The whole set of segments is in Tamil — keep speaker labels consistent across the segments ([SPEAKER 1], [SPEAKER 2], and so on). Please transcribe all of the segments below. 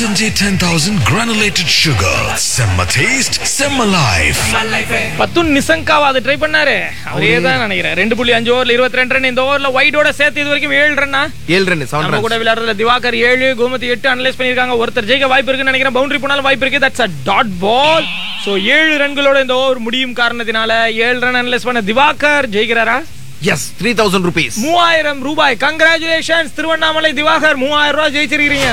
[SPEAKER 1] SNJ 10000 granulated sugar. Semma taste, Semma life.
[SPEAKER 2] பத்துன் நிசங்காவா அது ட்ரை பண்ணாரு அவரே தான் நினைக்கிறேன் ரெண்டு புள்ளி அஞ்சு ஓவர்ல இருபத்தி ரெண்டு ரன் இந்த ஓவர்ல வைடோட சேர்த்து இது வரைக்கும் ஏழு ரன்னா
[SPEAKER 3] ஏழு ரன் செவன்
[SPEAKER 2] நம்ம கூட விளையாடுறதுல திவாகர் ஏழு கோமதி எட்டு அனலைஸ் பண்ணிருக்காங்க ஒருத்தர் ஜெயிக்க வாய்ப்பு இருக்குன்னு நினைக்கிறேன் பவுண்டரி போனாலும் வாய்ப்பு இருக்கு that's a dot ball so ஏழு ரன்களோட இந்த ஓவர் முடியும் காரணத்தினால ஏழு ரன் அனலைஸ் பண்ண திவாகர் ஜெயிக்கிறாரா
[SPEAKER 3] எஸ் த்ரீ தௌசண்ட் ருபீஸ்
[SPEAKER 2] மூவாயிரம் ரூபாய் கங்க்ராச்சுலேஷன்ஸ் திருவண்ணாமலை திவாகர் மூவாயிரம் ரூபாய் ஜெயிச்சிருக்கீங்க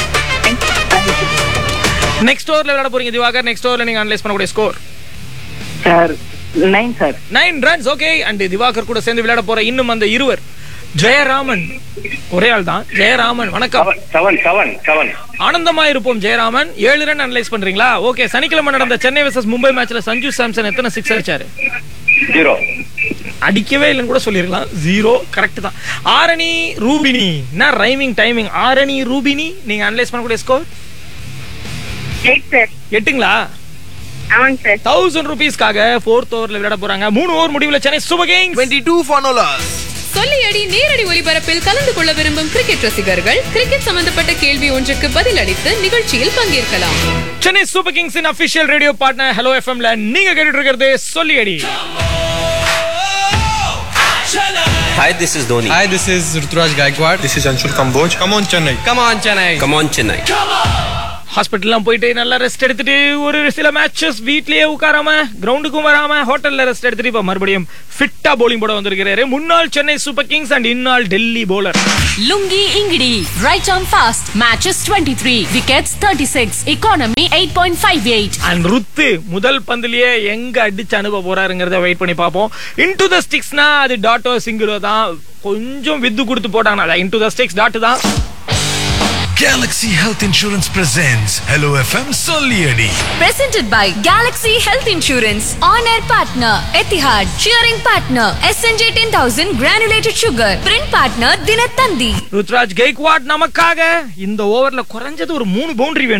[SPEAKER 2] நெக்ஸ்ட் ஓவர்ல விளையாட போறீங்க திவாகர் நெக்ஸ்ட் ஓவர்ல நீங்க அனலைஸ் பண்ணக்கூடிய score
[SPEAKER 4] sir nine sir
[SPEAKER 2] nine runs okay and Diwakar கூட சேர்ந்து விளையாட போற இன்னும் அந்த இருவர் ஜெயராமன் ஒரே ஆள் தான் ஜெயராமன் வணக்கம்
[SPEAKER 5] செவன் செவன் செவன்
[SPEAKER 2] ஆனந்தமா இருப்போம் ஜெயராமன் ஏழு ரன் அனலைஸ் பண்றீங்களா ஓகே சனிக்கிழமை நடந்த சென்னை வெர்சஸ் மும்பை மேட்ச்ல சஞ்சு சாம்சன் எத்தனை சிக்ஸ் அடிச்சாரு
[SPEAKER 5] ஜீரோ
[SPEAKER 2] அடிக்கவே இல்லைன்னு கூட சொல்லிருக்கலாம் ஜீரோ கரெக்ட் தான் ஆரணி ரூபினி என்ன ரைமிங் டைமிங் ஆரணி ரூபினி நீங்க அனலைஸ் பண்ணக்கூடிய ஸ்கோர்
[SPEAKER 6] எயிட் சார்
[SPEAKER 2] எட்டுங்களா
[SPEAKER 6] ஆமாங்க சார்
[SPEAKER 2] தௌசண்ட் ருபீஸ்க்காக ஃபோர்த் ஓவர்ல விளையாட போறாங்க மூணு ஓவர் முடிவுல Chennai super kings
[SPEAKER 3] twenty two ஃபானோலர்ஸ்
[SPEAKER 7] சொல்லியடி நேரடி ஒலிபரப்பில் கலந்து கொள்ள விரும்பும் கிரிக்கெட் ரசிகர்கள் கிரிக்கெட் சம்பந்தப்பட்ட கேள்வி ஒன்றுக்கு பதில் அளித்து நிகழ்ச்சியில் பங்கேற்கலாம்
[SPEAKER 2] சென்னை சூப்பர் கிங்ஸின் அபிஷியல் ரேடியோ பார்ட்னர் ஹலோ எஃப்எம்ல நீங்க கேட்டுட்டு இருக்கிறது சொல்லியடி
[SPEAKER 8] Hi, this is Dhoni.
[SPEAKER 9] Hi, this is Ruturaj Gaikwad. This is Anshul Kamboj. Come on, Chennai. Come on, Chennai.
[SPEAKER 8] Come on, Chennai.
[SPEAKER 2] ஹாஸ்பிட்டல்லாம் போயிட்டு நல்லா ரெஸ்ட் எடுத்துட்டு ஒரு சில மேட்சஸ் வீட்லயே உட்காராம கிரவுண்டுக்கும் வராம ஹோட்டல்ல ரெஸ்ட் எடுத்துட்டு இப்ப மறுபடியும் ஃபிட்டா போலிங் போட வந்திருக்கிறாரு முன்னாள் சென்னை சூப்பர் கிங்ஸ் அண்ட் இந்நாள் Delhi bowler
[SPEAKER 10] Lungi Ingidi, right on fast. Matches 23, wickets 36, economy 8.58.
[SPEAKER 2] And Ruthu முதல் பந்துலயே எங்க அடிச்சு அனுப்ப போறாருங்கிறத வெயிட் பண்ணி பார்ப்போம் இன்டு த ஸ்டிக்ஸ்னா அது டாட்டோ சிங்கிளோ தான் கொஞ்சம் வித்து கொடுத்து போட்டாங்க இன்டு த ஸ்டிக்ஸ் டாட் தான்
[SPEAKER 1] Galaxy Health Insurance presents Hello FM Solieri.
[SPEAKER 10] Presented by Galaxy Health Insurance, On Air Partner, Etihad, Cheering Partner, SNJ 10000 Granulated Sugar, Print Partner, Dinatandi.
[SPEAKER 2] Ruturaj Gaikwad நமக்காக இந்த ஓவர்ல குறைஞ்சது ஒரு மூணு பவுண்டரி வேணும்